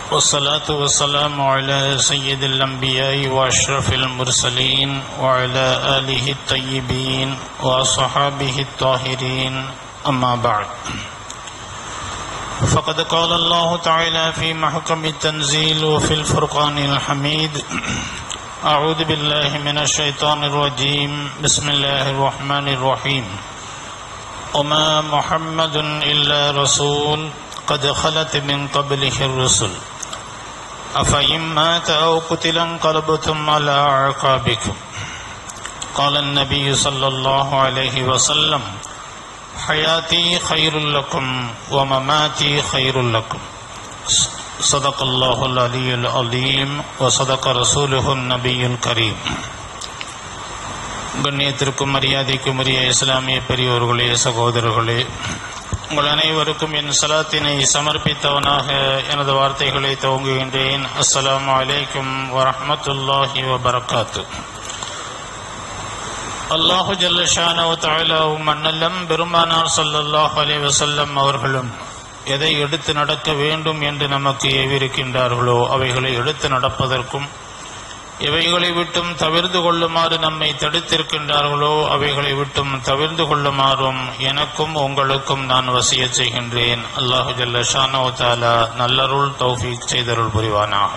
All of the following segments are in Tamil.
والصلاة والسلام على سيد الأنبياء وأشرف المرسلين وعلى آله الطيبين وصحابه الطاهرين أما بعد فقد قال الله تعالى في محكم التنزيل وفي الفرقان الحميد أعوذ بالله من الشيطان الرجيم بسم الله الرحمن الرحيم وما محمد إلا رسول قد خلت من قبله الرسل أفإن مات أو قتل انقلبتم على أعقابكم قال النبي صلى الله عليه وسلم حياتي خير لكم ومماتي خير لكم صدق الله العلي العظيم وصدق رسوله النبي الكريم கண்ணியத்திற்கும் மரியாதைக்கும் உரிய இஸ்லாமிய பெரியோர்களே சகோதரர்களே உங்கள் அனைவருக்கும் என் சலாத்தினை சமர்ப்பித்தவனாக எனது வார்த்தைகளை துவங்குகின்றேன் அஸ்ஸலாமு அலைக்கும் வரஹ்மத்துல்லாஹி வபரகாத்து அல்லாஹு ஜல்லஷானவு தாயிலாவும் மன்னல்லம் பெருமானார் ஸல்லல்லாஹு அலைஹி வஸல்லம் அவர்களும் எதை எடுத்து நடக்க வேண்டும் என்று நமக்கு ஏவிருக்கின்றார்களோ அவைகளை எடுத்து நடப்பதற்கும் எவைகளை விட்டும் தவிர்ந்து கொள்ளுமாறு நம்மை தடுத்திருக்கின்றார்களோ அவைகளை விட்டும் தவிர்ந்து கொள்ளுமாறும் எனக்கும் உங்களுக்கும் நான் வசிய செய்கின்றேன் அல்லாஹு ஜல்ல ஷானோ தாலா நல்லருள் தௌஃபீக் செய்தருள் புரிவானாக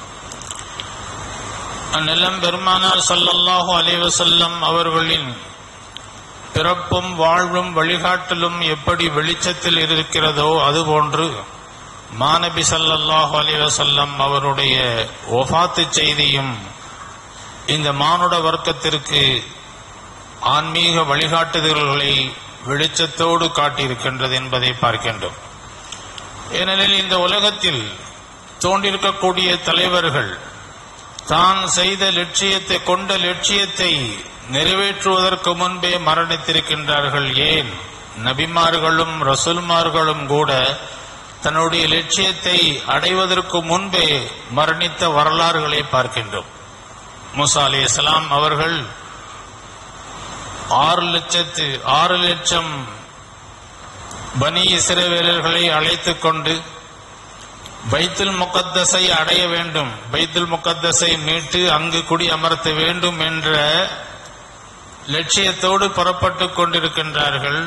அந்நிலம் பெருமானார் சல்லல்லாஹு அலைவசல்லம் அவர்களின் பிறப்பும் வாழ்வும் வழிகாட்டலும் எப்படி வெளிச்சத்தில் இருக்கிறதோ அதுபோன்று மாநபி சல்லல்லாஹு அலைவசல்லம் அவருடைய ஒஃபாத்து செய்தியும் இந்த மானுட வர்க்கத்திற்கு ஆன்மீக வழிகாட்டுதல்களை வெளிச்சத்தோடு காட்டியிருக்கின்றது என்பதை பார்க்கின்றோம் ஏனெனில் இந்த உலகத்தில் தோன்றிருக்கக்கூடிய தலைவர்கள் தான் செய்த லட்சியத்தை கொண்ட லட்சியத்தை நிறைவேற்றுவதற்கு முன்பே மரணித்திருக்கின்றார்கள் ஏன் நபிமார்களும் ரசுல்மார்களும் கூட தன்னுடைய லட்சியத்தை அடைவதற்கு முன்பே மரணித்த வரலாறுகளை பார்க்கின்றோம் மூசா அலி இஸ்லாம் அவர்கள் ஆறு லட்சத்து ஆறு லட்சம் பனி இஸ்ரவேலர்களை அழைத்துக் கொண்டு பைத்துல் முகத்தஸை அடைய வேண்டும் பைத்துல் முகத்தஸை மீட்டு அங்கு குடி அமர்த்த வேண்டும் என்ற லட்சியத்தோடு புறப்பட்டுக் கொண்டிருக்கின்றார்கள்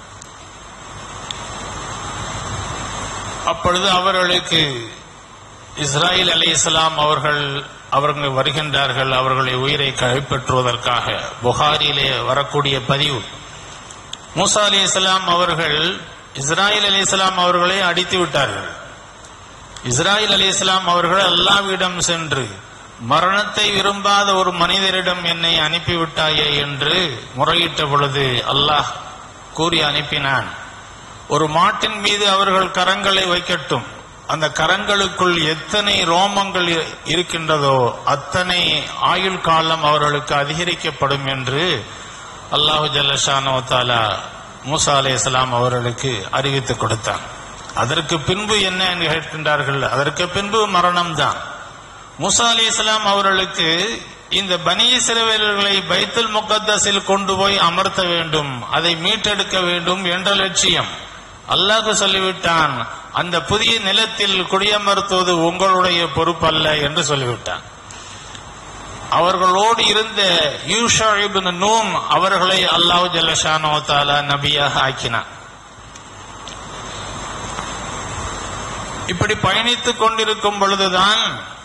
அப்பொழுது அவர்களுக்கு இஸ்ராயில் அலி இஸ்லாம் அவர்கள் அவர்கள் வருகின்றார்கள் அவர்களை உயிரை கைப்பற்றுவதற்காக புகாரிலே வரக்கூடிய பதிவு மூசா அலி இஸ்லாம் அவர்கள் இஸ்ராயில் அலி இஸ்லாம் அவர்களை அடித்து விட்டார்கள் இஸ்ராயில் அலி இஸ்லாம் அவர்கள் அல்லாவிடம் சென்று மரணத்தை விரும்பாத ஒரு மனிதரிடம் என்னை அனுப்பிவிட்டாயே என்று முறையிட்ட பொழுது அல்லாஹ் கூறி அனுப்பினான் ஒரு மாட்டின் மீது அவர்கள் கரங்களை வைக்கட்டும் அந்த கரங்களுக்குள் எத்தனை ரோமங்கள் இருக்கின்றதோ அத்தனை ஆயுள் காலம் அவர்களுக்கு அதிகரிக்கப்படும் என்று அல்லாஹு ஜல்லஷானோ தாலா மூசா அலே இஸ்லாம் அவர்களுக்கு அறிவித்து கொடுத்தான் அதற்கு பின்பு என்ன என்று கேட்கின்றார்கள் அதற்கு பின்பு மரணம்தான் மூசா அலி இஸ்லாம் அவர்களுக்கு இந்த பனி சிறுவர்களை பைத்துல் முகத்தஸில் கொண்டு போய் அமர்த்த வேண்டும் அதை மீட்டெடுக்க வேண்டும் என்ற லட்சியம் அல்லாஹு சொல்லிவிட்டான் அந்த புதிய நிலத்தில் குடியமர்த்துவது உங்களுடைய பொறுப்பல்ல என்று சொல்லிவிட்டான் அவர்களோடு இருந்த யூஷா இப்னு நூம் அவர்களை அல்லாஹ் ஜல்லஷானோ தாலா நபியாக ஆக்கினான் இப்படி பயணித்துக் கொண்டிருக்கும் பொழுதுதான்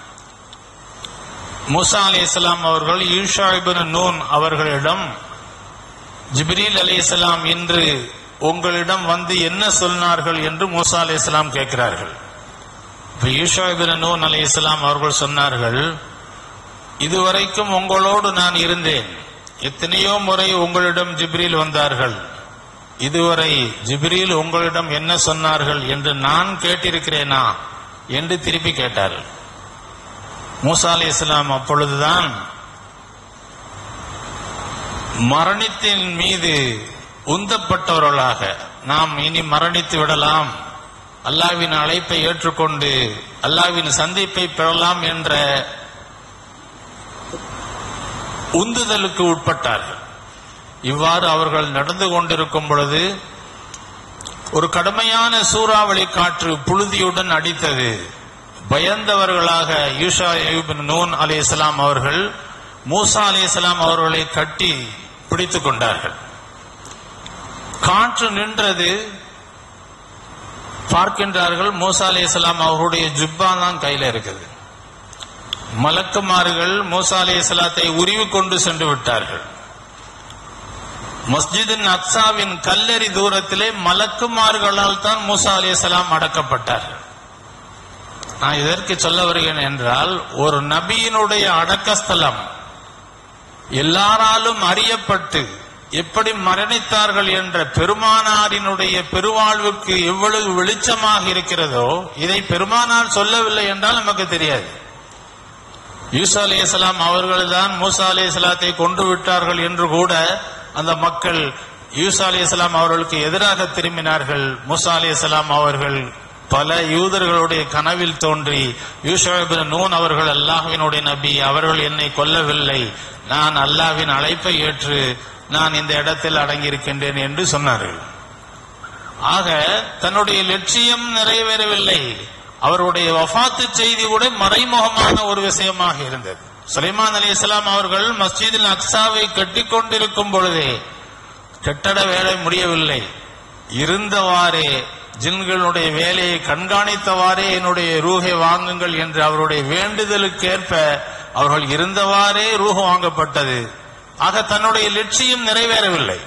மூசா அலி இஸ்லாம் அவர்கள் யூஷா இப்னு நூன் அவர்களிடம் ஜிப்ரீல் அலி இஸ்லாம் இன்று உங்களிடம் வந்து என்ன சொன்னார்கள் என்று மூசா அலி இஸ்லாம் கேட்கிறார்கள் இப்ப Yusha ibn Nun Ali Islam அவர்கள் சொன்னார்கள் இதுவரைக்கும் உங்களோடு நான் இருந்தேன் எத்தனையோ முறை உங்களிடம் ஜிப்ரீல் வந்தார்கள் இதுவரை ஜிப்ரீல் உங்களிடம் என்ன சொன்னார்கள் என்று நான் கேட்டிருக்கிறேனா என்று திருப்பி கேட்டார்கள் மூசா அலி இஸ்லாம் அப்பொழுதுதான் மரணத்தின் மீது உந்தப்பட்டவர்களாக நாம் இனி மரணித்து விடலாம் அல்லாவின் அழைப்பை ஏற்றுக்கொண்டு அல்லாவின் சந்திப்பை பெறலாம் என்ற உந்துதலுக்கு உட்பட்டார்கள் இவ்வாறு அவர்கள் நடந்து கொண்டிருக்கும் பொழுது ஒரு கடுமையான சூறாவளி காற்று புழுதியுடன் அடித்தது பயந்தவர்களாக யூஷா இப்னு நூன் அலி இஸ்லாம் அவர்கள் மூசா அலி இஸ்லாம் அவர்களை கட்டி பிடித்துக் கொண்டார்கள் காற்று நின்றது பார்க்கின்றார்கள் மூசா அலி இஸ்லாம் அவர்களுடைய ஜுப்பா தான் கையில இருக்குது மலக்குமார்கள் மூசா அலி இஸ்லாத்தை உருவி கொண்டு சென்று விட்டார்கள் மஸ்ஜிதின் அக்சாவின் கல்லறி தூரத்திலே மலக்குமார்களால் தான் மூசா அலி இஸ்லாம் அடக்கப்பட்டார்கள் நான் இதற்கு சொல்ல வருகிறேன் என்றால் ஒரு நபியினுடைய அடக்கஸ்தலம் எல்லாராலும் அறியப்பட்டு எப்படி மரணித்தார்கள் என்ற பெருமானாரினுடைய பெருவாழ்வுக்கு எவ்வளவு வெளிச்சமாக இருக்கிறதோ இதை பெருமானார் சொல்லவில்லை என்றால் நமக்கு தெரியாது யூசா அலி இஸ்லாம் அவர்கள் தான் மூசா அலி இஸ்லாத்தை கொண்டு விட்டார்கள் என்று கூட அந்த மக்கள் யூசா அலி இஸ்லாம் அவர்களுக்கு எதிராக திரும்பினார்கள் மூசா அலி இஸ்லாம் அவர்கள் பல யூதர்களுடைய கனவில் தோன்றி யூஷாபின் நூன் அவர்கள் அல்லாஹ்வினுடைய நபி அவர்கள் என்னை கொல்லவில்லை நான் அல்லாஹ்வின் அழைப்பை ஏற்று நான் இந்த இடத்தில் அடங்கியிருக்கின்றேன் என்று சொன்னார்கள் ஆக தன்னுடைய லட்சியம் நிறைவேறவில்லை அவருடைய வஃபாத்து செய்தி கூட மறைமுகமான ஒரு விஷயமாக இருந்தது சுலைமான் அலி இஸ்லாம் அவர்கள் மஸ்ஜிதில் அக்ஸாவை கட்டிக் கொண்டிருக்கும் பொழுதே கட்டட வேலை முடியவில்லை இருந்தவாறே ஜின்களுடைய வேலையை கண்காணித்தவாறே என்னுடைய ரூஹை வாங்குங்கள் என்று அவருடைய வேண்டுதலுக்கேற்ப அவர்கள் இருந்தவாறே ரூஹ் வாங்கப்பட்டது ஆக தன்னுடைய லட்சியம் நிறைவேறவில்லை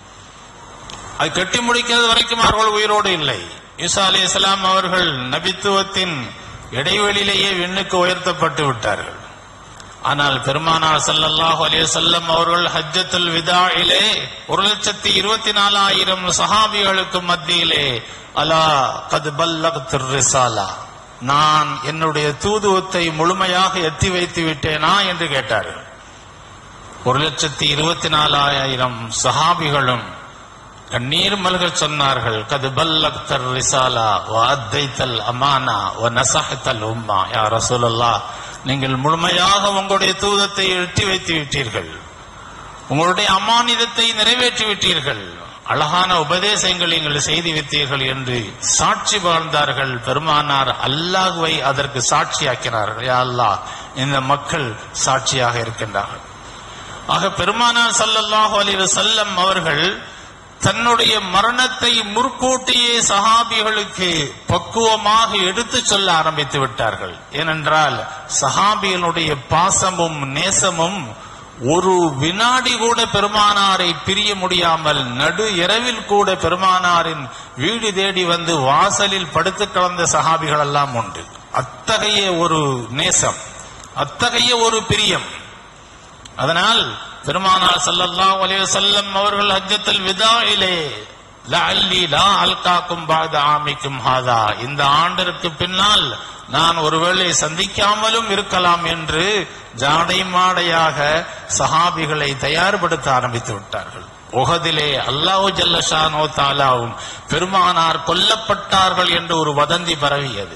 அது கட்டி முடிக்கிறது வரைக்கும் அவர்கள் உயிரோடு இல்லை ஈசா அலி இஸ்லாம் அவர்கள் நபித்துவத்தின் இடைவெளியிலேயே விண்ணுக்கு உயர்த்தப்பட்டு விட்டார்கள் ஆனால் பெருமானார் ஸல்லல்லாஹு அலைஹி வஸல்லம் அவர்கள் ஹஜ்ஜத்துல் விதாயிலே ஒரு லட்சத்தி இருபத்தி நாலாயிரம் சஹாபிகளுக்கு மத்தியிலே அலா கத் பல்லக்துர் ரிசாலா நான் என்னுடைய தூதுவத்தை முழுமையாக எத்தி வைத்து விட்டேனா என்று கேட்டார்கள் ஒரு லட்சத்தி இருபத்தி நாலாயிரம் சஹாபிகளும் கண்ணீர் மல்க சொன்னார்கள் கது பல்லக்தர் ரிசாலா வ அத்தைத்தல் அமானா வ நசஹத்தல் உம்மா யா ரசூலல்லா நீங்கள் முழுமையாக உங்களுடைய தூதத்தை எட்டி வைத்து விட்டீர்கள் உங்களுடைய அமானிதத்தை நிறைவேற்றி விட்டீர்கள் அழகான உபதேசங்களை நீங்கள் செய்து விட்டீர்கள் என்று சாட்சி வாழ்ந்தார்கள் பெருமானார் அல்லாஹ்வை அதற்கு சாட்சியாக்கினார்கள் யா அல்லாஹ் இந்த மக்கள் சாட்சியாக இருக்கின்றார்கள் ஆக பெருமானார் ஸல்லல்லாஹு அலைஹி வஸல்லம் அவர்கள் தன்னுடைய மரணத்தை முற்கூட்டியே சஹாபிகளுக்கு பக்குவமாக எடுத்துச் சொல்ல ஆரம்பித்து விட்டார்கள் ஏனென்றால் சஹாபிகளுடைய பாசமும் நேசமும் ஒரு வினாடி கூட பெருமானாரை பிரிய முடியாமல் நடு இரவில் கூட பெருமானாரின் வீடு தேடி வந்து வாசலில் படுத்து கிடந்த சஹாபிகள் எல்லாம் உண்டு அத்தகைய ஒரு நேசம் அத்தகைய ஒரு பிரியம் அதனால் பெருமானார் ஸல்லல்லாஹு அலைஹி வஸல்லம் அவர்கள் ஹஜ்ஜத்துல் விதாயிலே லஅல்லி லா அல்காக்கும் பாத ஆமிக்கும் ஹாதா இந்த ஆண்டிற்கு பின்னால் நான் ஒருவேளை சந்திக்காமலும் இருக்கலாம் என்று ஜாடை மாடையாக சஹாபிகளை தயார்படுத்த ஆரம்பித்து விட்டார்கள் உகதிலே அல்லாஹு ஜல்லஷானோ தாலாவும் பெருமானார் கொல்லப்பட்டார்கள் என்று ஒரு வதந்தி பரவியது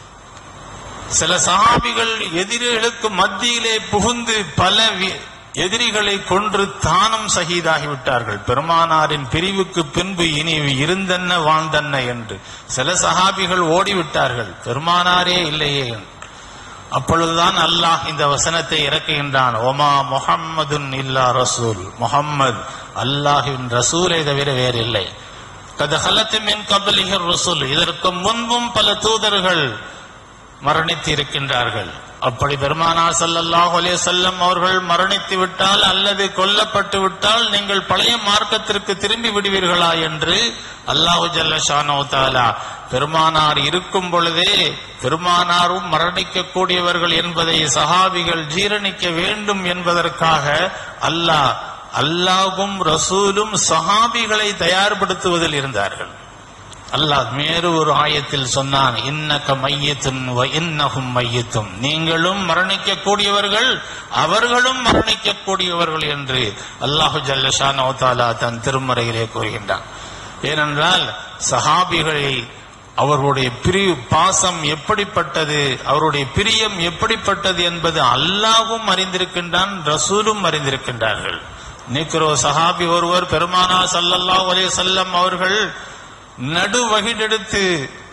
சில சஹாபிகள் எதிரிகளுக்கு மத்தியிலே புகுந்து பல வி- எதிரிகளை கொன்று தானும் சகிதாகிவிட்டார்கள் பெருமானாரின் பிரிவுக்கு பின்பு இனி இருந்தென்ன வாழ்ந்தென்ன என்று சில சஹாபிகள் ஓடிவிட்டார்கள் பெருமானாரே இல்லையே என்று. அப்பொழுதுதான் அல்லாஹ் இந்த வசனத்தை இறக்குகின்றான் ஒமா முஹம்மதுன் இல்லா ரசூல் முஹம்மது அல்லாஹின் ரசூலை தவிர வேறில்லை கது ஹலத்து மின் கபலிஹர் ரசூல் இதற்கு முன்பும் பல தூதர்கள் மரணித்து இருக்கின்றார்கள் அப்படி பெருமானார் ஸல்லல்லாஹு அலைஹி வஸல்லம் அவர்கள் மரணித்து விட்டால் அல்லது கொல்லப்பட்டு விட்டால் நீங்கள் பழைய மார்க்கத்திற்கு திரும்பி விடுவீர்களா என்று அல்லாஹு ஜல்ல ஷானோ தாலா பெருமானார் இருக்கும் பொழுதே பெருமானாரும் மரணிக்க கூடியவர்கள் என்பதை சஹாபிகள் ஜீரணிக்க வேண்டும் என்பதற்காக அல்லாஹ் அல்லாஹ்வும் ரசூலும் சஹாபிகளை தயார்படுத்துவதில் இருந்தார்கள் அல்லாஹ் மேறு ஒரு ஆயத்தில் சொன்னான் இன்னக மையத்துன் வ இன்னஹும் மையத்தும் நீங்களும் மரணிக்க கூடியவர்கள் அவர்களும் மரணிக்க கூடியவர்கள் என்று அல்லாஹு ஜல்லஷான் தாலா தன் திருமறையிலே கூறுகின்றான் ஏனென்றால் சஹாபிகளை அவர்களுடைய பிரிவு பாசம் எப்படிப்பட்டது அவருடைய பிரியம் எப்படிப்பட்டது என்பது அல்லாஹ்வும் அறிந்திருக்கின்றான் ரசூலும் அறிந்திருக்கின்றார்கள் நீக்கிறோ சஹாபி ஒருவர் பெருமானா ஸல்லல்லாஹு அலைஹி வஸல்லம் அவர்கள் நடு வகிடெடுத்து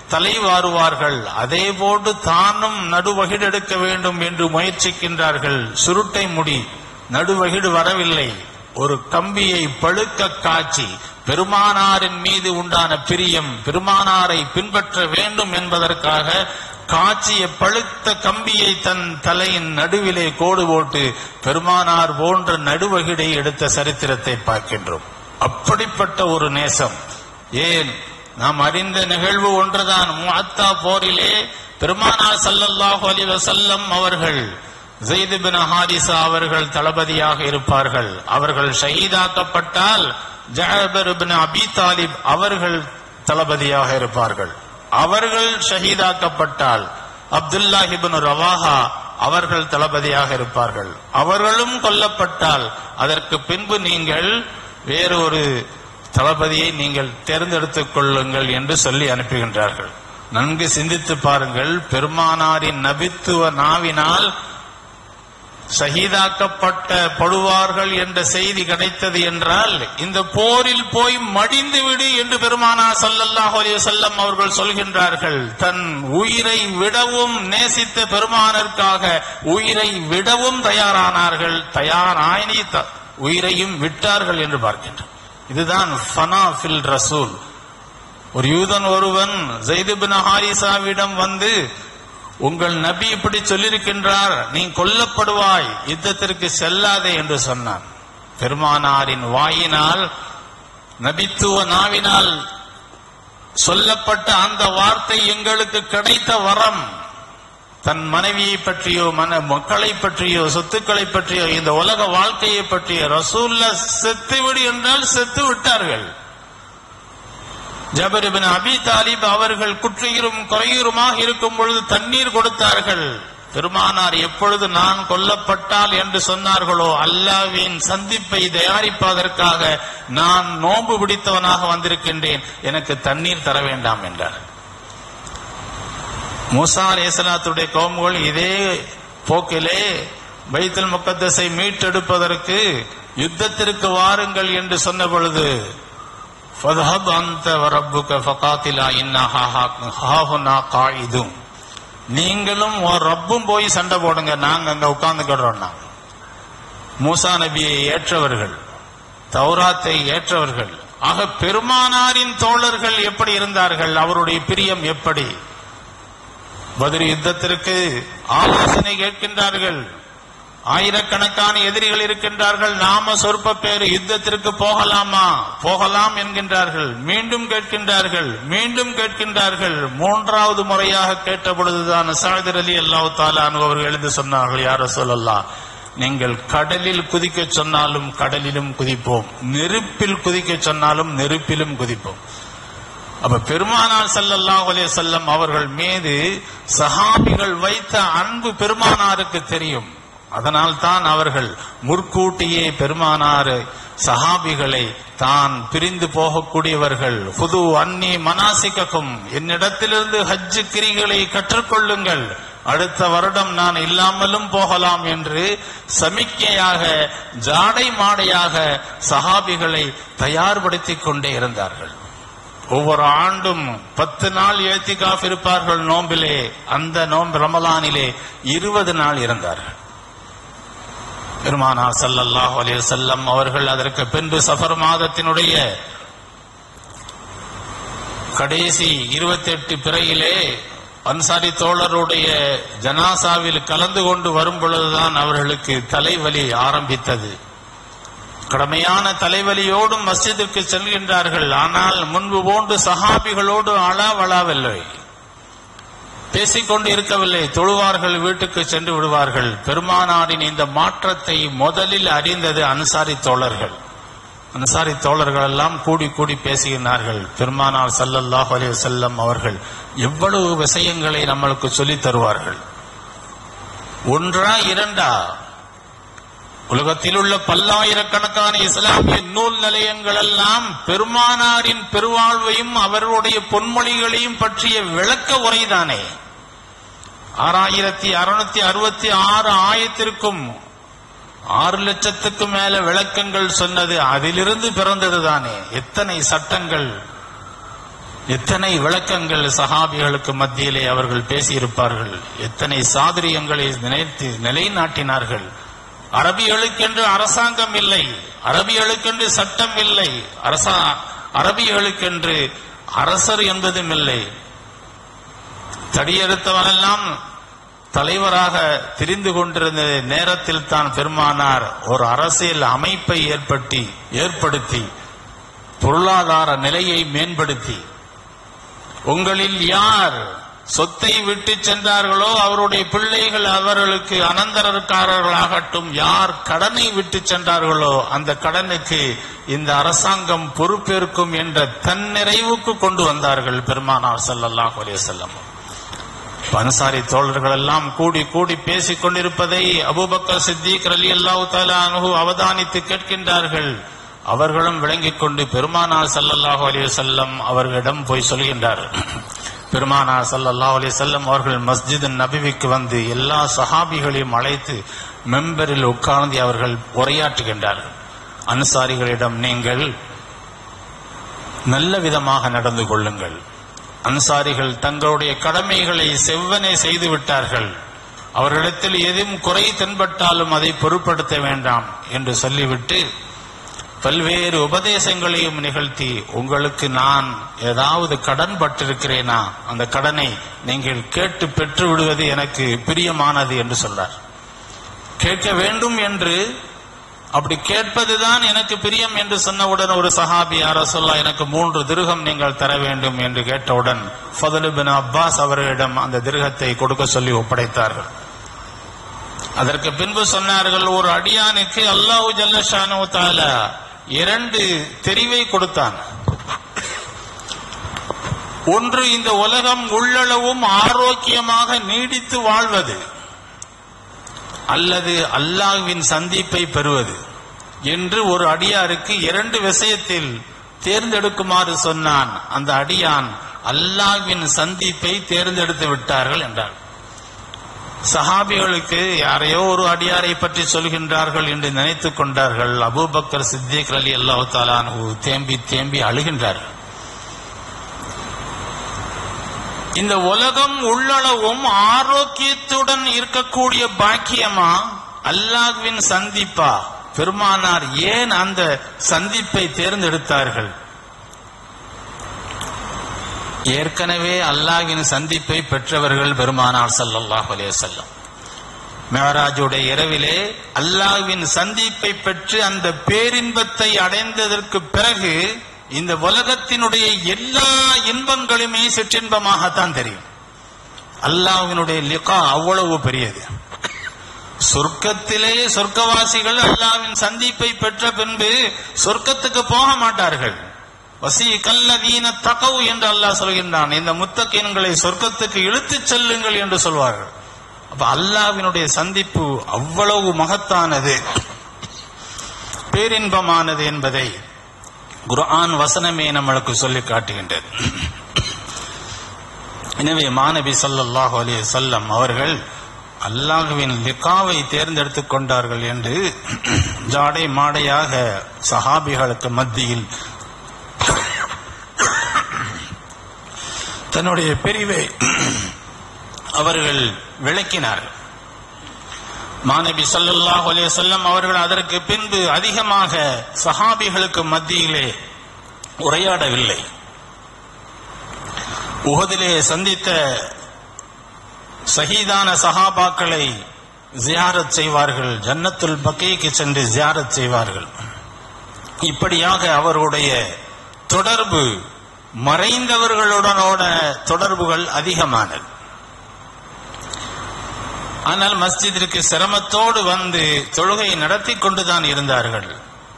தலைவாருவார்கள் அதே போன்று தானும் நடுவகிடெடுக்க வேண்டும் என்று முயற்சிக்கின்றார்கள் சுருட்டை முடி நடுவகிடு வரவில்லை ஒரு கம்பியை பழுக்க காய்ச்சி பெருமானாரின் மீது உண்டான பிரியம் பெருமானாரை பின்பற்ற வேண்டும் என்பதற்காக காய்ச்சிய பழுத்த கம்பியை தன் தலையின் நடுவிலே கோடு போட்டு பெருமானார் போன்ற நடுவகிடை எடுத்த சரித்திரத்தை பார்க்கின்றோம் அப்படிப்பட்ட ஒரு நேசம் ஏன் நாம் அறிந்த நிகழ்வு ஒன்றுதான் முஅத்தா போரிலே பெருமானார் ஸல்லல்லாஹு அலைஹி வஸல்லம் அவர்கள் ஜெயித் பின் ஹாரிசா அவர்கள் தளபதியாக இருப்பார்கள் அவர்கள் ஷஹீதாக்கப்பட்டால் ஜஅபர் பின் அபி தாலிப் அவர்கள் தளபதியாக இருப்பார்கள் அவர்கள் ஷஹீதாக்கப்பட்டால் அப்துல்லாஹ் இப்னு ரவாஹா அவர்கள் தளபதியாக இருப்பார்கள் அவர்களும் கொல்லப்பட்டால் அதற்கு பின்பு நீங்கள் வேறு ஒரு தளபதியை நீங்கள் தேர்ந்தெடுத்துக் கொள்ளுங்கள் என்று சொல்லி அனுப்புகின்றார்கள் நன்கு சிந்தித்து பாருங்கள் பெருமானாரின் நபித்துவ நாவினால் ஷஹீதாக்கப்பட்ட படுவார்கள் என்ற செய்தி கிடைத்தது என்றால் இந்த போரில் போய் மடிந்து விடு என்று பெருமானார் ஸல்லல்லாஹு அலைஹி வஸல்லம் அவர்கள் சொல்கின்றார்கள் தன் உயிரை விடவும் நேசித்த பெருமானருக்காக உயிரை விடவும் தயாரானார்கள் தயாராயினி த- உயிரையும் விட்டார்கள் என்று பார்க்கின்றோம் இதுதான் ஃபனா ஃபில் ரசூல் ஒரு யூதன் ஒருவன் ஜெயிது பின் ஹாரிசாவிடம் வந்து உங்கள் நபி இப்படி சொல்லியிருக்கின்றார் நீ கொல்லப்படுவாய் யுத்தத்திற்கு செல்லாதே என்று சொன்னான் பெருமானாரின் வாயினால் நபித்துவ நாவினால் சொல்லப்பட்ட அந்த வார்த்தை எங்களுக்கு கிடைத்த வரம் தன் மனைவியை பற்றியோ மன மக்களை பற்றியோ சொத்துக்களை பற்றியோ இந்த உலக வாழ்க்கையை பற்றியோ ரசூல்ல செத்துவிடு என்றால் செத்து விட்டார்கள் ஜபர் இப்னு அபி தாலிப் அவர்கள் குற்றுயிரும் குறையுருமாக இருக்கும் பொழுது தண்ணீர் கொடுத்தார்கள் பெருமானார் எப்பொழுது நான் கொல்லப்பட்டால் என்று சொன்னார்களோ அல்லாவின் சந்திப்பை தயாரிப்பதற்காக நான் நோன்பு பிடித்தவனாக வந்திருக்கின்றேன் எனக்கு தண்ணீர் தர வேண்டாம் என்றார் மூசா அலேசலாத்துடைய கோமுகள் இதே போக்கிலே பைத்துல் முக்கத்தஸை மீட்டெடுப்பதற்கு யுத்தத்திற்கு வாருங்கள் என்று சொன்ன பொழுது ஃபத்ஹப் அன்த வரப்புக ஃபகாத்திலா இன்னா ஹாஹுனா காயிதும் நீங்களும் உன் ரப்பும் போய் சண்டை போடுங்க நாங்க அங்க உட்கார்ந்துக்கிறோம்னா மூசா நபியை ஏற்றவர்கள் தௌராத்தை ஏற்றவர்கள் ஆக பெருமானாரின் தோழர்கள் எப்படி இருந்தார்கள் அவருடைய பிரியம் எப்படி பதில் யுத்தத்திற்கு ஆலோசனை கேட்கின்றார்கள் ஆயிரக்கணக்கான எதிரிகள் இருக்கின்றார்கள் நாம சொற்ப பேர் யுத்தத்திற்கு போகலாமா போகலாம் என்கின்றார்கள் மீண்டும் கேட்கின்றார்கள் மீண்டும் கேட்கின்றார்கள் மூன்றாவது முறையாக கேட்ட பொழுதுதான் சாதர் அலி அல்லாஹ் தாலான் அவர்கள் எழுந்து சொன்னார்கள் யார சொல்லலாம் நீங்கள் கடலில் குதிக்க சொன்னாலும் கடலிலும் குதிப்போம் நெருப்பில் குதிக்க சொன்னாலும் நெருப்பிலும் குதிப்போம் அப்ப பெருமானார் ஸல்லல்லாஹு அலைஹி வஸல்லம் அவர்கள் மீது சஹாபிகள் வைத்த அன்பு பெருமானாருக்கு தெரியும் அதனால் தான் அவர்கள் முற்கூட்டியே பெருமானார் சஹாபிகளை தான் பிரிந்து போகக்கூடியவர்கள் புது அன்னி மனாசிக்கும் என்னிடத்திலிருந்து ஹஜ்ஜு கிரிகளை கற்றுக்கொள்ளுங்கள் அடுத்த வருடம் நான் இல்லாமலும் போகலாம் என்று சமிக்கையாக ஜாடை மாடையாக சஹாபிகளை தயார்படுத்திக் கொண்டே இருந்தார்கள் ஒவ்வொரு ஆண்டும் பத்து நாள் ஏத்திகாஃப் இருப்பார்கள் நோம்பிலே அந்த நோன்பு ரமலானிலே இருபது நாள் இருந்தார்கள் பெருமானார் ஸல்லல்லாஹு அலைஹி வஸல்லம் அவர்கள் அதற்கு பின்பு சஃபர் மாதத்தினுடைய கடைசி இருபத்தி எட்டு பிறையிலே அன்சாரி தோழருடைய ஜனாசாவில் கலந்து கொண்டு வரும் பொழுதுதான் அவர்களுக்கு தலைவலி ஆரம்பித்தது கடமையான தலைவலியோடும் மஸ்ஜிதுக்கு செல்கின்றார்கள் ஆனால் முன்பு போன்று சஹாபிகளோடு அளவளவில்லை பேசிக்கொண்டு இருக்கவில்லை தொழுவார்கள் வீட்டுக்கு சென்று விடுவார்கள் பெருமானாரின் இந்த மாற்றத்தை முதலில் அறிந்தது அன்சாரி தோழர்கள் அன்சாரி தோழர்கள் எல்லாம் கூடி கூடி பேசுகிறார்கள் பெருமானார் ஸல்லல்லாஹு அலைஹி வஸல்லம் அவர்கள் எவ்வளவு விஷயங்களை நம்மளுக்கு சொல்லித் தருவார்கள் ஒன்றா இரண்டா உலகத்தில் உள்ள பல்லாயிரக்கணக்கான இஸ்லாமிய நூல் நிலையங்கள் எல்லாம் பெருமானாரின் பெருவாழ்வையும் அவருடைய பொன்மொழிகளையும் பற்றிய விளக்க உரைதானே ஆறாயிரத்தி அறுநூத்தி அறுபத்தி ஆறு ஆயிரத்திற்கும் ஆறு லட்சத்துக்கு மேல விளக்கங்கள் சொன்னது அதிலிருந்து பிறந்தது தானே எத்தனை சட்டங்கள் எத்தனை விளக்கங்கள் சஹாபிகளுக்கு மத்தியிலே அவர்கள் பேசியிருப்பார்கள் எத்தனை சாதுரியங்களை நினைத்து நிலைநாட்டினார்கள் அரபிகளுக்கென்று அரசாங்கம் இல்லை அரபிகளுக்கென்று சட்டம் இல்லை அரசா அரபிகளுக்கென்று அரசர் என்பதும் இல்லை தடியெடுத்தவனெல்லாம் தலைவராக தெரிந்து கொண்டிருந்த நேரத்தில் தான் பெருமானார் ஒரு அரசியல் அமைப்பை ஏற்படுத்தி ஏற்படுத்தி பொருளாதார நிலையை மேம்படுத்தி உங்களில் யார் சொத்தை விட்டு சென்றார்களோ அவருடைய பிள்ளைகள் அவர்களுக்கு அனந்தரக்காரர்களாகட்டும் யார் கடனை விட்டு சென்றார்களோ அந்த கடனுக்கு இந்த அரசாங்கம் பொறுப்பேற்கும் என்ற தன்னிறைவுக்கு கொண்டு வந்தார்கள் பெருமானார் ஸல்லல்லாஹு அலைஹி வஸல்லம் அன்சாரி தோழர்கள் எல்லாம் கூடி கூடி பேசிக் கொண்டிருப்பதை அபூபக்கர் சித்திக் ரலி அல்லாஹு தாலா அன்ஹு அவதானித்து கேட்கின்றார்கள் அவர்களும் விளங்கிக் கொண்டு பெருமானார் ஸல்லல்லாஹு அலைஹி வஸல்லம் அவர்களிடம் போய் சொல்கின்றார்கள் பெருமானார் ஸல்லல்லாஹு அலைஹி வஸல்லம் அவர்கள் மஸ்ஜித் நபிவிக்கு வந்து எல்லா சஹாபிகளையும் அழைத்து மெம்பரில் உட்கார்ந்து அவர்கள் உரையாற்றுகின்றார்கள் அன்சாரிகளிடம் நீங்கள் நல்ல விதமாக நடந்து கொள்ளுங்கள் அன்சாரிகள் தங்களுடைய கடமைகளை செவ்வனே செய்து விட்டார்கள் அவர்களிடத்தில் எதுவும் குறை தென்பட்டாலும் அதை பொருட்படுத்த வேண்டாம் என்று சொல்லிவிட்டு பல்வேறு உபதேசங்களையும் நிகழ்த்தி உங்களுக்கு நான் ஏதாவது கடன் பட்டிருக்கிறேனா அந்த கடனை நீங்கள் கேட்டு பெற்று விடுவது எனக்கு பிரியமானது என்று சொல்றார் கேட்க வேண்டும் என்று அப்படி கேட்பதுதான் எனக்கு பிரியம் என்று சொன்னவுடன் ஒரு சஹாபி யார சொல்ல எனக்கு மூன்று திருகம் நீங்கள் தர வேண்டும் என்று கேட்டவுடன் ஃபதலு பின் அப்பாஸ் அவர்களிடம் அந்த திருகத்தை கொடுக்க சொல்லி ஒப்படைத்தார்கள் அதற்கு பின்பு சொன்னார்கள் ஒரு அடியானுக்கு அல்லாஹு ஜல்லஷானு தாலா இரண்டு தெரிவை கொடுத்தான் ஒன்று இந்த உலகம் உள்ளளவும் ஆரோக்கியமாக நீடித்து வாழ்வது அல்லது அல்லாஹ்வின் சந்திப்பை பெறுவது என்று ஒரு அடியாருக்கு இரண்டு விஷயத்தில் தேர்ந்தெடுக்குமாறு சொன்னான் அந்த அடியான் அல்லாஹ்வின் சந்திப்பை தேர்ந்தெடுத்து விட்டார்கள் என்றார் சஹாபிகளுக்கு யாரையோ ஒரு அடியாரை பற்றி சொல்கின்றார்கள் என்று நினைத்துக் கொண்டார்கள் அபூபக்கர் சித்திக் அலி அல்லாஹு தாலான் தேம்பி தேம்பி அழுகின்றார்கள் இந்த உலகம் உள்ளளவும் ஆரோக்கியத்துடன் இருக்கக்கூடிய பாக்கியமா அல்லாஹ்வின் சந்திப்பா பெருமானார் ஏன் அந்த சந்திப்பை தேர்ந்தெடுத்தார்கள் ஏற்கனவே அல்லாஹ்வின் சந்திப்பை பெற்றவர்கள் பெருமானார் ஸல்லல்லாஹு அலைஹி வஸல்லம் மேராஜுடைய இரவிலே அல்லாஹ்வின் சந்திப்பை பெற்று அந்த பேரின்பத்தை அடைந்ததற்கு பிறகு இந்த உலகத்தினுடைய எல்லா இன்பங்களுமே சிற்றின்பமாகத்தான் தெரியும் அல்லாஹ்வினுடைய லிகா அவ்வளவு பெரியது சொர்க்கத்திலே சொர்க்கவாசிகள் அல்லாஹ்வின் சந்திப்பை பெற்ற பின்பு சொர்க்கத்துக்கு போக மாட்டார்கள் வசி கல்லதீன தகவு என்று அல்லாஹ் சொல்கின்றான் இந்த முத்தகீன்களை சொர்க்கத்துக்கு இழுத்துச் செல்லுங்கள் என்று சொல்வார்கள் அப்ப அல்லாஹ்வினுடைய சந்திப்பு அவ்வளவு மகத்தானது பேரின்பமானது என்பதை குர்ஆன் வசனமே நம்மளுக்கு சொல்லி காட்டுகின்றது எனவே மாநபி ஸல்லல்லாஹு அலைஹி வஸல்லம் அவர்கள் அல்லாஹ்வின் லிகாவை தேர்ந்தெடுத்துக் கொண்டார்கள் என்று ஜாடை மாடையாக சஹாபிகளுக்கு மத்தியில் தன்னுடைய பிரிவை அவர்கள் விளக்கினார்கள் மாநபி ஸல்லல்லாஹு அலைஹி வஸல்லம் அவர்கள் அதற்கு பின்பு அதிகமாக சஹாபிகளுக்கு மத்தியிலே உரையாடவில்லை உஹதிலே சந்தித்த ஷஹீதான சஹாபாக்களை ஜியாரத் செய்வார்கள் ஜன்னத்துல் பக்கீக்கு சென்று ஜியாரத் செய்வார்கள் இப்படியாக அவர்களுடைய தொடர்பு மறைந்தவர்களுடனோட தொடர்புகள் அதிகமானது ஆனால் மஸ்ஜிதிற்கு சிரமத்தோடு வந்து தொழுகை நடத்தி கொண்டுதான் இருந்தார்கள்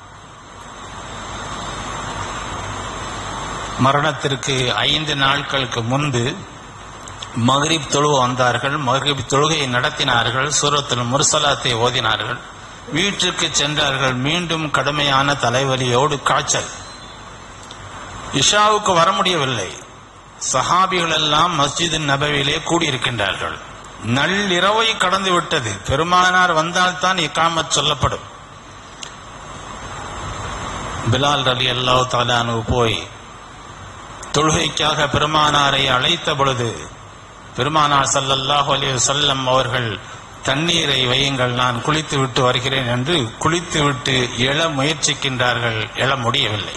மரணத்திற்கு ஐந்து நாட்களுக்கு முன்பு மகரிப் தொழுவ வந்தார்கள் மகரிப் தொழுகையை நடத்தினார்கள் சூரத்தில் முர்சலாத்தை ஓதினார்கள் வீட்டிற்கு சென்றார்கள் மீண்டும் கடுமையான தலைவலியோடு காய்ச்சல் இஷாவுக்கு வர முடியவில்லை சஹாபிகள் எல்லாம் மஸ்ஜித் நபவிலே கூடியிருக்கின்றார்கள் நள்ளிரவை கடந்து விட்டது பெருமானார் வந்தால்தான் இக்காமத் சொல்லப்படும் பிலால் அலி அல்லாஹ் தாலானு போய் தொழுகைக்காக பெருமானாரை அழைத்த பொழுது பெருமானார் ஸல்லல்லாஹு அலைஹி வஸல்லம் அவர்கள் தண்ணீரை வையுங்கள் நான் குளித்து விட்டு வருகிறேன் என்று குளித்து விட்டு எழ முயற்சிக்கின்றார்கள் எழ முடியவில்லை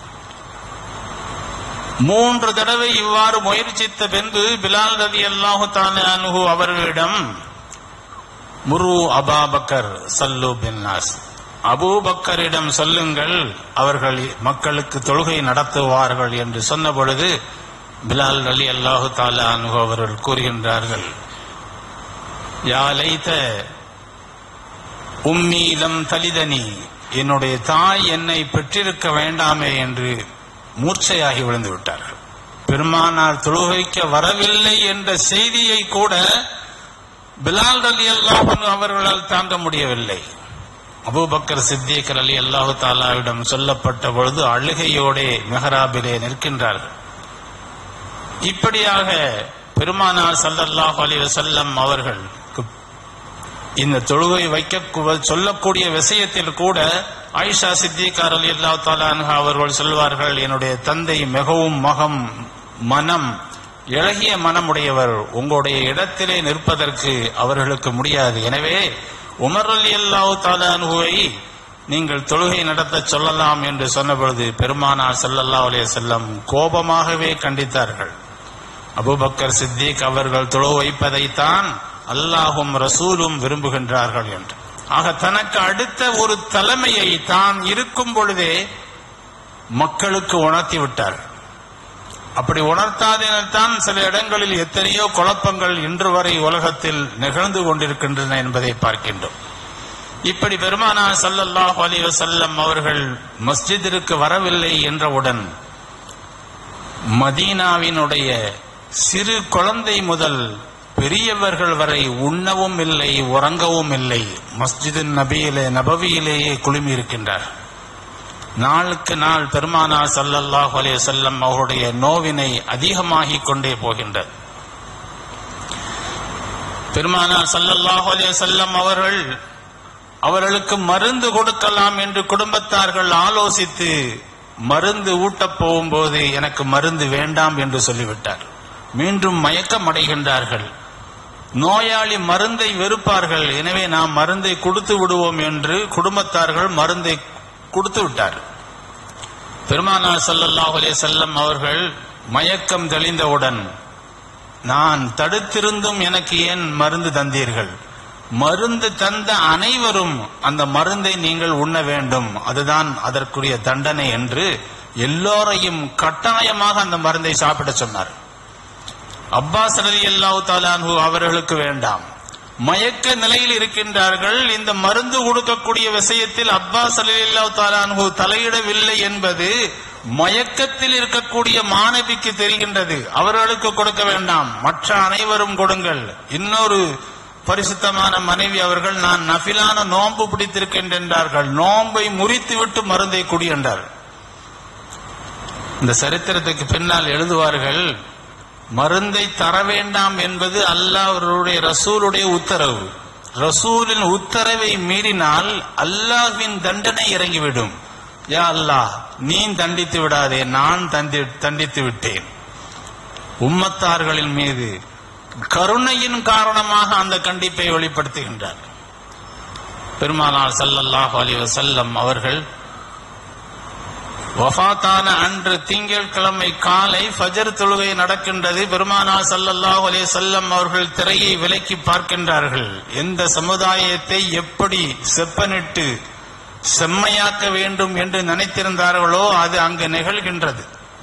மூன்று தடவை இவ்வாறு முயற்சித்த பின்பு பிலால் ரதி அல்லாஹு அனுகு அவர்களிடம் முரு அபாபக்கர் சல்லு பின் நாஸ் அபூபக்கரிடம் சொல்லுங்கள் அவர்கள் மக்களுக்கு தொழுகை நடத்துவார்கள் என்று சொன்ன பொழுது பிலால் அலி அல்லாஹு தாலா அனுகு அவர்கள் கூறுகின்றார்கள் யா லைத்த உம்மீலம் தலிதனி என்னுடைய தாய் என்னை பெற்றிருக்க வேண்டாமே என்று மூர்ச்சையாகி விழுந்து விட்டார்கள் பெருமானார் தொழுகைக்க வரவில்லை என்ற செய்தியை கூட பிலால் அலி அல்லாஹ் அவர்களால் தாங்க முடியவில்லை அபூபக்கர் சித்திகர் அலி அல்லாஹு தாலாவிடம் சொல்லப்பட்ட பொழுது அழுகையோடே மெஹராபிலே நிற்கின்றார்கள் இப்படியாக பெருமானார் ஸல்லல்லாஹு அலைஹி வஸல்லம் அவர்கள் இந்த தொழுகை வைக்க சொல்லக்கூடிய விஷயத்தில் கூட ஆயிஷா சித்திகார் அலி அல்லா தாலான்ஹா அவர்கள் சொல்வார்கள் என்னுடைய தந்தை மிகவும் மகம் மனம் இழகிய மனமுடையவர் உங்களுடைய இடத்திலே நிற்பதற்கு அவர்களுக்கு முடியாது எனவே உமர் அலி அல்லாஹு தாலான்ஹுவை நீங்கள் தொழுகை நடத்த சொல்லலாம் என்று சொன்னபொழுது பெருமானார் ஸல்லல்லாஹு அலைஹி வஸல்லம் கோபமாகவே கண்டித்தார்கள் அபூபக்கர் சித்திக் அவர்கள் தொழு வைப்பதைத்தான் அல்லாஹும் ரசூலும் விரும்புகின்றார்கள் என்று ஆக தனக்கு அடுத்த ஒரு தலைமையை தான் இருக்கும் பொழுதே மக்களுக்கு உணர்த்தி விட்டார் அப்படி உணர்த்தாதேனத்தான் சில இடங்களில் எத்தனையோ குழப்பங்கள் இன்று வரை உலகத்தில் நிகழ்ந்து கொண்டிருக்கின்றன என்பதை பார்க்கின்றோம் இப்படி பெருமானார் ஸல்லல்லாஹு அலைஹி வஸல்லம் அவர்கள் மஸ்ஜிதிற்கு வரவில்லை என்றவுடன் மதீனாவினுடைய சிறு குழந்தை முதல் பெரியவர்கள் வரை உண்ணவும் இல்லை உறங்கவும் இல்லை மஸ்ஜிது நபியிலே நபவியிலேயே குழுமி இருக்கின்றார் நாளுக்கு நாள் பெருமானார் ஸல்லல்லாஹு அலைஹி வஸல்லம் அவருடைய நோவினை அதிகமாகிக் கொண்டே போகின்றது பெருமானார் ஸல்லல்லாஹு அலைஹி வஸல்லம் அவர்கள் அவர்களுக்கு மருந்து கொடுக்கலாம் என்று குடும்பத்தார்கள் ஆலோசித்து மருந்து ஊட்டப் போகும்போது எனக்கு மருந்து வேண்டாம் என்று சொல்லிவிட்டார் மீண்டும் மயக்கம் அடைகின்றார்கள் நோயாளி மருந்தை வெறுப்பார்கள் எனவே நாம் மருந்தை கொடுத்து விடுவோம் என்று குடும்பத்தார்கள் மருந்தை கொடுத்து விட்டார் பெருமானார் ஸல்லல்லாஹு அலைஹி வஸல்லம் அவர்கள் மயக்கம் தெளிந்தவுடன் நான் தடுத்திருந்தும் எனக்கு ஏன் மருந்து தந்தீர்கள் மருந்து தந்த அனைவரும் அந்த மருந்தை நீங்கள் உண்ண வேண்டும் அதுதான் அதற்குரிய தண்டனை என்று எல்லோரையும் கட்டாயமாக அந்த மருந்தை சாப்பிட சொன்னார் அப்பாஸ் ரலி அல்லாஹு தாலான்ஹு அவர்களுக்கு வேண்டாம் மயக்க நிலையில் இருக்கின்றார்கள் இந்த மருந்து கொடுக்கக்கூடிய விஷயத்தில் அப்பாஸ் அலி அல்லாஹு தாலான்ஹு தலையிடவில்லை என்பது மயக்கத்தில் இருக்கக்கூடிய மாணவிக்கு தெரிகின்றது அவர்களுக்கு கொடுக்க வேண்டாம் மற்ற அனைவரும் கொடுங்கள் இன்னொரு பரிசுத்தமான மனைவி அவர்கள் நான் நஃபிலான நோன்பு பிடித்திருக்கின்றார்கள் நோன்பை முறித்துவிட்டு மருந்தை குடி என்றார் இந்த சரித்திரத்துக்கு பின்னால் எழுதுவார்கள் மருந்தை தர வேண்டாம் என்பது அல்லாஹ்வுடைய ரசூலுடைய உத்தரவு ரசூலின் உத்தரவை மீறினால் அல்லாஹ்வின் தண்டனை இறங்கிவிடும் யா அல்லாஹ் நீ தண்டித்து விடாதே நான் தண்டி தண்டித்து விட்டேன் உம்மத்தார்களின் மீது கருணையின் காரணமாக அந்த கண்டிப்பை வெளிப்படுத்துகின்றார் பெருமானார் ஸல்லல்லாஹு அலைஹி வஸல்லம் அவர்கள் வஃபாத்தான அன்று திங்கட்கிழமை காலை ஃபஜர் தொழுகை நடக்கின்றது பெருமானார் ஸல்லல்லாஹு அலைஹி வஸல்லம் அவர்கள் திரையை விலக்கி பார்க்கின்றார்கள் எந்த சமுதாயத்தை எப்படி செப்பனிட்டு செம்மையாக்க வேண்டும் என்று நினைத்திருந்தார்களோ அது அங்கு நிகழ்கின்றது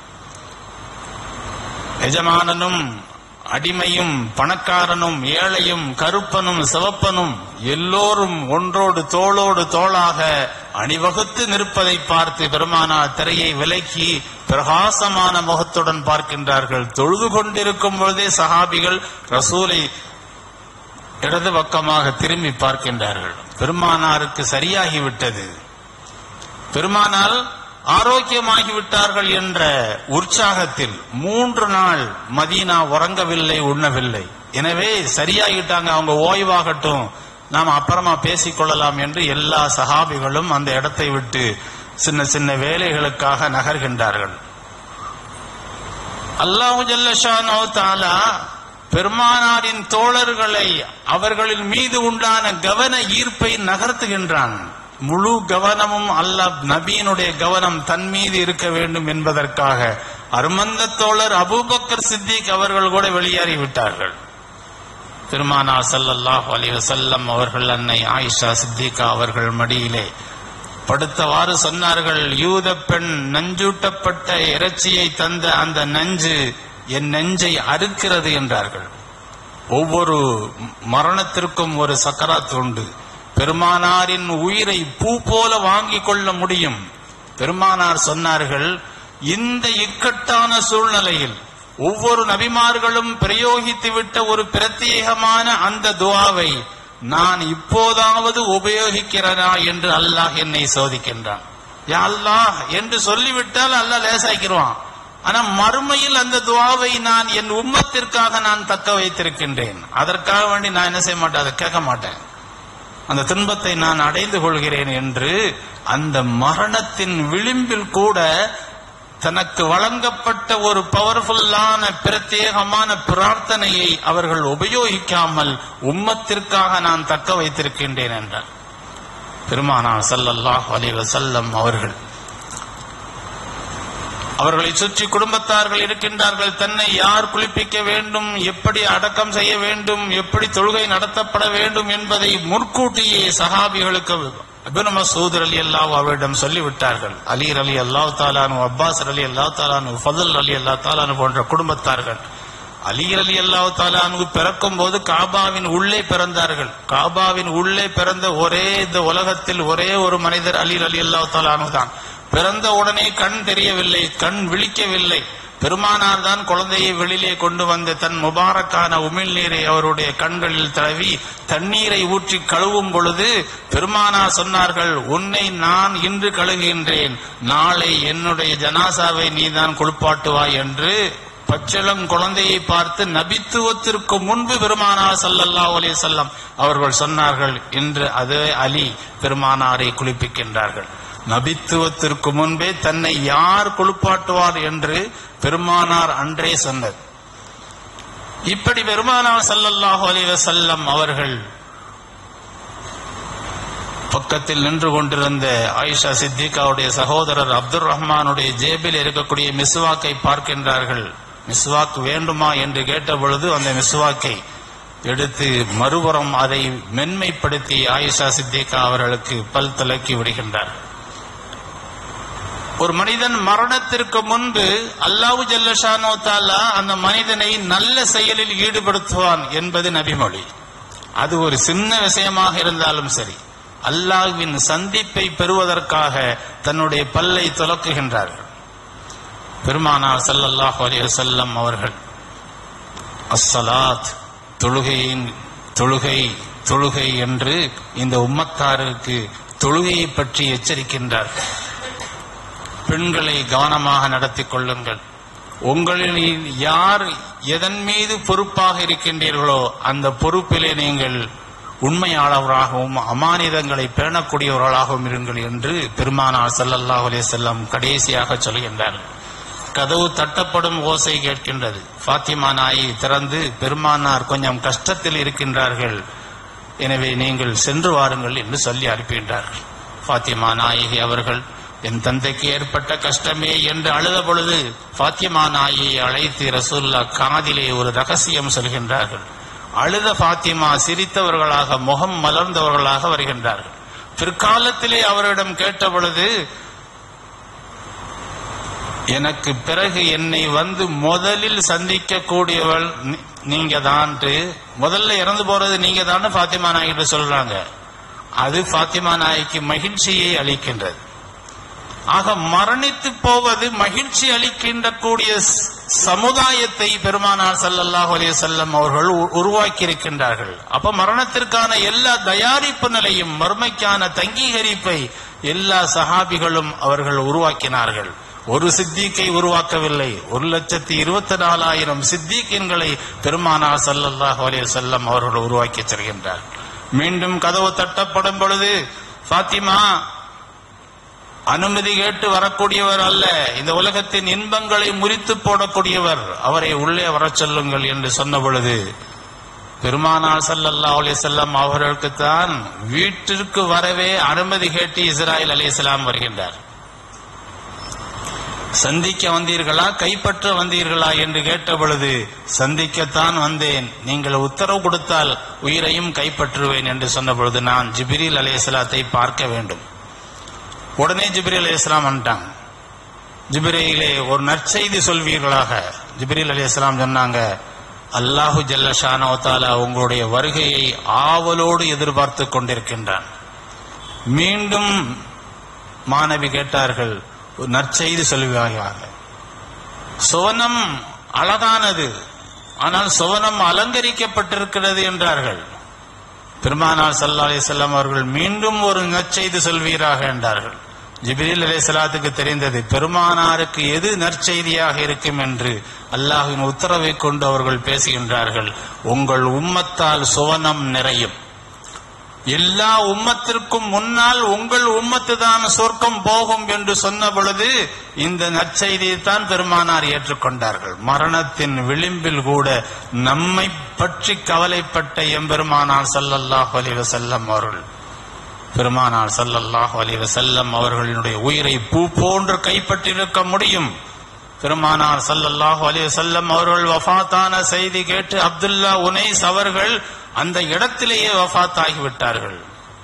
எஜமானனும் அடிமையும் பணக்காரனும் ஏழையும் கருப்பனும் சிவப்பனும் எல்லோரும் ஒன்றோடு தோளோடு தோளாக அணிவகுத்து நிற்பதை பார்த்து பெருமானார் திரையை விலக்கி பிரகாசமான முகத்துடன் பார்க்கின்றார்கள் தொழுது கொண்டிருக்கும் பொழுதே சஹாபிகள் ரசூலை இடது பக்கமாக திரும்பி பார்க்கின்றார்கள் பெருமானாருக்கு சரியாகிவிட்டது பெருமானால் ஆரோக்கியமாகிவிட்டார்கள் என்ற உற்சாகத்தில் மூன்று நாள் மதீனா உறங்கவில்லை உண்ணவில்லை எனவே சரியாகிட்டாங்க அவங்க ஓய்வாகட்டும் நாம் அப்புறமா பேசிக்கொள்ளலாம் என்று எல்லா சஹாபிகளும் அந்த இடத்தை விட்டு சின்ன சின்ன வேலைகளுக்காக நகர்கின்றார்கள் அல்லாஹு ஜல்லஷானோ தாலா பெருமானாரின் தோழர்களை அவர்களின் மீது உண்டான கவன ஈர்ப்பை நகர்த்துகின்றான் முழு கவனமும் அல்லாஹ் நபியினுடைய கவனம் தன் மீது இருக்க வேண்டும் என்பதற்காக அருமந்த தோழர் அபூபக்கர் சித்திக் அவர்கள் கூட வெளியேறி விட்டார்கள் பெருமானார் ஸல்லல்லாஹு அலைஹி வஸல்லம் அவர்கள் அன்னை ஆயிஷா சித்திகா அவர்கள் மடியிலே படுத்தவாறு சொன்னார்கள் யூத பெண் நஞ்சூட்டப்பட்ட இறைச்சியை தந்த அந்த நஞ்சு என் நெஞ்சை அறுக்கிறது என்றார்கள் ஒவ்வொரு மரணத்திற்கும் ஒரு சக்கராத் உண்டு பெருமானாரின் உயிரை பூ போல வாங்கிக் கொள்ள முடியும் பெருமானார் சொன்னார்கள் இந்த இக்கட்டான சூழ்நிலையில் ஒவ்வொரு நபிமார்களும் பிரயோகித்துவிட்ட ஒரு பிரத்யேகமான அந்த துவாவை நான் இப்போதாவது உபயோகிக்கிறனா என்று அல்லாஹ் என்னை சோதிக்கின்றான் யா அல்லாஹ் என்று சொல்லிவிட்டால் அல்லாஹ் லேசாக்கிடுவான் ஆனா மறுமையில் அந்த துவாவை நான் என் உம்மத்திற்காக நான் தக்க வைத்திருக்கின்றேன் அதற்காக வேண்டி நான் என்ன செய்ய மாட்டேன் அதை கேட்க மாட்டேன் அந்த துன்பத்தை நான் அடைந்து கொள்கிறேன் என்று அந்த மரணத்தின் விளிம்பில் கூட தனக்கு வழங்கப்பட்ட ஒரு பவர்ஃபுல்லான பிரத்யேகமான பிரார்த்தனையை அவர்கள் உபயோகிக்காமல் உம்மத்திற்காக நான் தக்க வைத்திருக்கின்றேன் என்றார் பெருமானார் ஸல்லல்லாஹு அலைஹி வஸல்லம் அவர்கள் அவர்களை சுற்றி குடும்பத்தார்கள் இருக்கின்றார்கள் தன்னை யார் குளிப்பிக்க வேண்டும் எப்படி அடக்கம் செய்ய வேண்டும் எப்படி தொழுகை நடத்தப்பட வேண்டும் என்பதை முற்கூட்டியே சஹாபிகளுக்கு அபின் மசூத் அலி அல்லாஹ் அவரிடம் சொல்லிவிட்டார்கள் அலீர் அலி அல்லாஹ் தாலானு அப்பாஸ் அலி அல்லாஹ் தாலானு ஃபதல் அலி அல்லா தாலானு போன்ற குடும்பத்தார்கள் அலி அலி அல்லாஹ் தாலானு பிறக்கும் போது காபாவின் உள்ளே பிறந்தார்கள் காபாவின் உள்ளே பிறந்த ஒரே இந்த உலகத்தில் ஒரே ஒரு மனிதர் அலி அலி அல்லாஹ் தாலானு தான் பிறந்த உடனே கண் தெரியவில்லை கண் விழிக்கவில்லை பெருமானார் தான் குழந்தையை வெளியிலே கொண்டு வந்து தன் முபாரக்கான உமிழ் நீரை அவருடைய கண்களில் தடவி தண்ணீரை ஊற்றி கழுவும் பொழுது பெருமானார் சொன்னார்கள் உன்னை நான் இன்று கழுகுகின்றேன் நாளை என்னுடைய ஜனாசாவை நீதான் குளிப்பாட்டுவாய் என்று பச்சிளம் குழந்தையை பார்த்து நபித்துவத்திற்கு முன்பு பெருமானார் ஸல்லல்லாஹு அலைஹி வஸல்லம் அவர்கள் சொன்னார்கள் இன்று அதே அலி பெருமானாரை குளிப்பிக்கின்றார்கள் நபித்துவத்திற்கு முன்பே தன்னை யார் குளிப்பாட்டுவார் என்று பெருமானார் அன்றே சொன்னது இப்படி பெருமானார் ஸல்லல்லாஹு அலைஹி வஸல்லம் அவர்கள் பக்கத்தில் நின்று கொண்டிருந்த ஆயிஷா சித்திகாவுடைய சகோதரர் அப்துல் ரஹ்மானுடைய ஜேபில் இருக்கக்கூடிய மிஸ்வாக்கை பார்க்கின்றார்கள் மிஸ்வாக் வேண்டுமா என்று கேட்ட பொழுது அந்த மிஸ்வாக்கை எடுத்து மறுபுறம் அதை மென்மைப்படுத்தி ஆயிஷா சித்திகா அவர்களுக்கு பல் துலக்கி விடுகின்றார் ஒரு மனிதன் மரணத்திற்கு முன்பு அல்லாஹு ஜல்லஷானோ தாலா அந்த மனிதனை நல்ல செயலில் ஈடுபடுத்துவான் என்பது நபிமொழி அது ஒரு சின்ன விஷயமாக இருந்தாலும் சரி அல்லாஹ்வின் சந்திப்பை பெறுவதற்காக தன்னுடைய பல்லை துலக்குகின்றார்கள் பெருமானார் ஸல்லல்லாஹு அலைஹி வஸல்லம் அவர்கள் அஸ்ஸலாத் தொழுகையின் தொழுகை தொழுகை என்று இந்த உம்மத்தாருக்கு தொழுகையை பற்றி எச்சரிக்கின்றார்கள் பெண்களை கவனமாக நடத்திக் கொள்ளுங்கள் உங்களில் யார் எதன் மீது பொறுப்பாக இருக்கின்றீர்களோ அந்த பொறுப்பிலே நீங்கள் உண்மையாளவராகவும் அமானிதங்களை பேணக்கூடியவர்களாகவும் இருங்கள் என்று பெருமானார் ஸல்லல்லாஹு அலைஹி வஸல்லம் கடைசியாக சொல்கின்றார்கள் கதவு தட்டப்படும் ஓசை கேட்கின்றது ஃபாத்திமா நாயை திறந்து பெருமானார் கொஞ்சம் கஷ்டத்தில் இருக்கின்றார்கள் எனவே நீங்கள் சென்று வாருங்கள் என்று சொல்லி அனுப்புகின்றார்கள் ஃபாத்திமா நாயகி அவர்கள் என் தந்தைக்கு ஏற்பட்ட கஷ்டமே என்று அழுத பொழுது ஃபாத்திமா நாயை அழைத்து ரசூல்லா காதிலே ஒரு ரகசியம் சொல்கின்றார்கள் அழுத ஃபாத்திமா சிரித்தவர்களாக முகம் மலர்ந்தவர்களாக வருகின்றார்கள் பிற்காலத்திலே அவரிடம் கேட்ட பொழுது எனக்கு பிறகு என்னை வந்து முதலில் சந்திக்க கூடியவள் நீ- நீங்க தான்ட்டு முதல்ல இறந்து போறது நீங்க தான் ஃபாத்திமா நாய்கிட்ட சொல்றாங்க அது ஃபாத்திமா நாய்க்கு மகிழ்ச்சியை அளிக்கின்றது ஆக மரணித்து போவது மகிழ்ச்சி அளிக்கின்ற கூடிய ஸ்- சமுதாயத்தை பெருமானார் ஸல்லல்லாஹு அலைஹி வஸல்லம் அவர்கள் உ- உருவாக்கி இருக்கின்றார்கள் அப்ப மரணத்திற்கான எல்லா தயாரிப்பு நிலையும் மறுமைக்கான தங்கீகரிப்பை எல்லா சஹாபிகளும் அவர்கள் உருவாக்கினார்கள் ஒரு சித்திக்கை உருவாக்கவில்லை ஒரு லட்சத்தி இருபத்தி நாலாயிரம் சித்திக்கின்களை பெருமானார் ஸல்லல்லாஹு அலைஹி வஸல்லம் அவர்கள் உருவாக்கி செல்கின்றார்கள் மீண்டும் கதவு தட்டப்படும் பொழுது ஃபாத்திமா அனுமதி கேட்டு வரக்கூடியவர் அல்ல இந்த உலகத்தின் இன்பங்களை முறித்து போடக்கூடியவர் அவரை உள்ளே வரச் சொல்லுங்கள் என்று சொன்ன பொழுது பெருமானார் ஸல்லல்லாஹு அலைஹி வஸல்லம் அவர்களுக்குத்தான் வீட்டிற்கு வரவே அனுமதி கேட்டு இஸ்ராயல் அலைஹிஸ்ஸலாம் வருகின்றார் சந்திக்க வந்தீர்களா கைப்பற்ற வந்தீர்களா என்று கேட்ட பொழுது சந்திக்கத்தான் வந்தேன் நீங்கள் உத்தரவு கொடுத்தால் உயிரையும் கைப்பற்றுவேன் என்று சொன்ன பொழுது நான் ஜிப்ரீல் அலைஹிஸ்ஸலாத்தை பார்க்க வேண்டும் உடனே ஜிப்ரீல் அலைஹிஸ்ஸலாம் வந்துட்டாங்க ஜிப்ரீலே ஒரு நற்செய்தி சொல்வீர்களாக ஜிப்ரீல் அலைஹிஸ்ஸலாம் சொன்னாங்க அல்லாஹு ஜல்லஷானோ தாலா உங்களுடைய வருகையை ஆவலோடு எதிர்பார்த்து கொண்டிருக்கின்றான் மீண்டும் மாணவி கேட்டார்கள் ஒரு நற்செய்தி சொல்வாயாக சுவனம் அழகானது ஆனால் சுவனம் அலங்கரிக்கப்பட்டிருக்கிறது என்றார்கள் பெருமானார் சல்லா அலிசல்லாம் அவர்கள் மீண்டும் ஒரு நற்செய்தி சொல்வீராக என்றார்கள் ஜிப்ரீல் அலைஹிஸ்ஸலாத்துக்கு தெரிந்தது பெருமானாருக்கு எது நற்செய்தியாக இருக்கும் என்று அல்லாஹ்வின் உத்தரவை கொண்டு அவர்கள் பேசுகின்றார்கள் உங்கள் உம்மத்தால் சுவனம் நிறையும் எல்லா உம்மத்திற்கும் முன்னால் உங்கள் உம்மத்து தான் சொர்க்கம் போகும் என்று சொன்ன பொழுது இந்த நற்செய்தியை தான் பெருமானார் ஏற்றுக்கொண்டார்கள் மரணத்தின் விளிம்பில் கூட நம்மை பற்றி கவலைப்பட்ட எம்பெருமானார் ஸல்லல்லாஹு அலைஹி வஸல்லம் அவர்கள் பெருமானார் ஸல்லல்லாஹு அலைஹி வஸல்லம் அவர்களினுடைய உயிரை பூ போன்று கைப்பற்றிருக்க முடியும் பெருமானார் ஸல்லல்லாஹு அலைஹி வஸல்லம் அவர்கள் வஃபாத்தான செய்தி கேட்டு அப்துல்லா உனைஸ் அவர்கள் அந்த இடத்திலேயே வஃபாத் ஆகிவிட்டார்கள்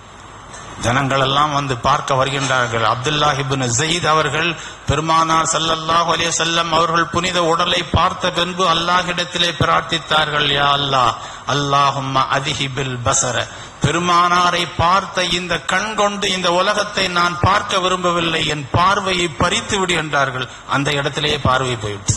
ஜனங்கள் எல்லாம் வந்து பார்க்க வருகின்றார்கள் அப்துல்லா இப்னு ஜயீத் அவர்கள் பெருமானார் ஸல்லல்லாஹு அலைஹி வஸல்லம் அவர்கள் புனித உடலை பார்த்த பின்பு அல்லாஹ்விடத்திலே பிரார்த்தித்தார்கள் யா அல்லாஹ் அல்லாஹும்ம அதிஹிபில் பசர பெருமானாரை பார்த்த இந்த கண் கொண்டு இந்த உலகத்தை நான் பார்க்க விரும்பவில்லை என் பார்வையை பறித்து விடு என்றார்கள் அந்த இடத்திலேயே பார்வை போயிடுச்சு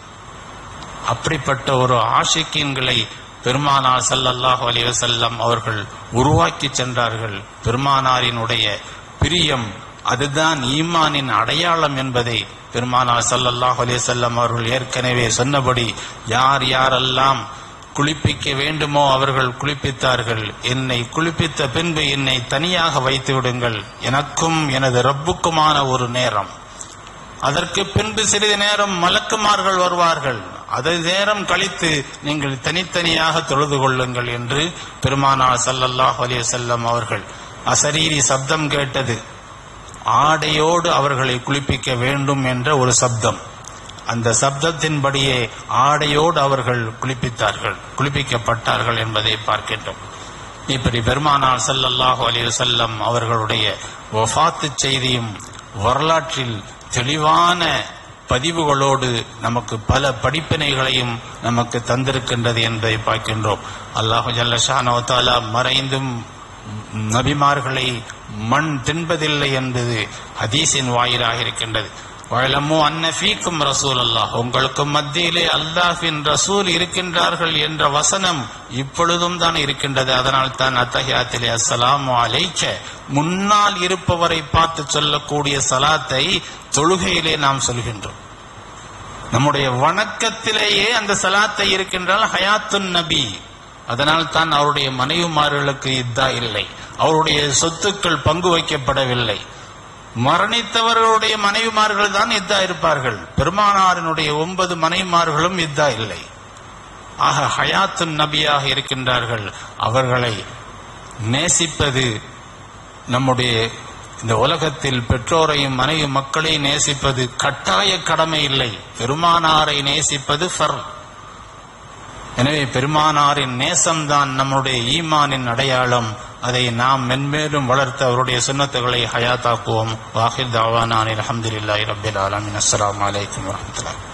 அப்படிப்பட்ட ஒரு ஆஷிக்கின்களை பெருமானார் ஸல்லல்லாஹு அலைஹி வஸல்லம் அவர்கள் உருவாக்கி சென்றார்கள் பெருமானாரினுடைய பிரியம் அதுதான் ஈமானின் அடையாளம் என்பதை பெருமானார் ஸல்லல்லாஹு அலைஹி வஸல்லம் அவர்கள் ஏற்கனவே சொன்னபடி யார் யாரெல்லாம் குளிப்பிக்க வேண்டுமோ அவர்கள் குளிப்பித்தார்கள் என்னை குளிப்பித்த பின்பு என்னை தனியாக வைத்து விடுங்கள் எனக்கும் எனது ரப்புக்குமான ஒரு நேரம் அதற்கு பின்பு சிறிது நேரம் மலக்குமார்கள் வருவார்கள் அது நேரம் கழித்து நீங்கள் தனித்தனியாக தொழுது கொள்ளுங்கள் என்று பெருமானார் ஸல்லல்லாஹு அலைஹி வஸல்லம் அவர்கள் அசரீரி சப்தம் கேட்டது ஆடையோடு அவர்களை குளிப்பிக்க வேண்டும் என்ற ஒரு சப்தம் அந்த சப்தத்தின்படியே ஆடையோடு அவர்கள் குளிப்பித்தார்கள் குளிப்பிக்கப்பட்டார்கள் என்பதை பார்க்கின்றோம் இப்படி பெருமானார் ஸல்லல்லாஹு அலைஹி வஸல்லம் அவர்களுடைய வஃபாத்து செய்தியும் வரலாற்றில் தெளிவான பதிவுகளோடு நமக்கு பல படிப்பினைகளையும் நமக்கு தந்திருக்கின்றது என்பதை பார்க்கின்றோம் அல்லாஹு ஜல்லஷானோ தாலா மறைந்தும் நபிமார்களை மண் தின்பதில்லை என்பது ஹதீஸின் வாயிலாக இருக்கின்றது வழமோ அன்னஃபீக்கும் ரசூல் அல்லாஹ் உங்களுக்கு மத்தியிலே அல்லாஹ்வின் ரசூல் இருக்கின்றார்கள் என்ற வசனம் இப்பொழுதும் தான் இருக்கின்றது அதனால் தான் அத்தஹியாத்திலே அஸ்ஸலாமு அலைக்க முன்னால் இருப்பவரை பார்த்து சொல்லக்கூடிய சலாத்தை தொழுகையிலே நாம் சொல்கின்றோம் நம்முடைய வணக்கத்திலேயே அந்த சலாத்தை இருக்கின்றால் ஹயாத்துன் நபி அதனால் தான் அவருடைய மனைவிமார்களுக்கு இதா இல்லை அவருடைய சொத்துக்கள் பங்கு வைக்கப்படவில்லை மரணித்தவர்களுடைய மனைவிமார்கள் தான் இதா இருப்பார்கள் பெருமானாரினுடைய ஒன்பது மனைவிமார்களும் இதா இல்லை ஆக ஹயாத்துன் நபியாக இருக்கின்றார்கள் அவர்களை நேசிப்பது நம்முடைய இந்த உலகத்தில் பெற்றோரையும் மனைவி மக்களை நேசிப்பது கட்டாய கடமை இல்லை பெருமானாரை நேசிப்பது ஃபர் எனவே பெருமானாரின் நேசம்தான் நம்முடைய ஈமானின் அடையாளம் அதை நாம் மென்மேலும் வளர்த்து அவருடைய சுன்னத்துகளை ஹயாத்தாக்குவோம் வாஹித் தாவானான் அலமதுல்லாஹி ரபில் ஆலமின் அஸ்ஸலாமு அலைக்கும் வரஹ்மத்துல்லாஹி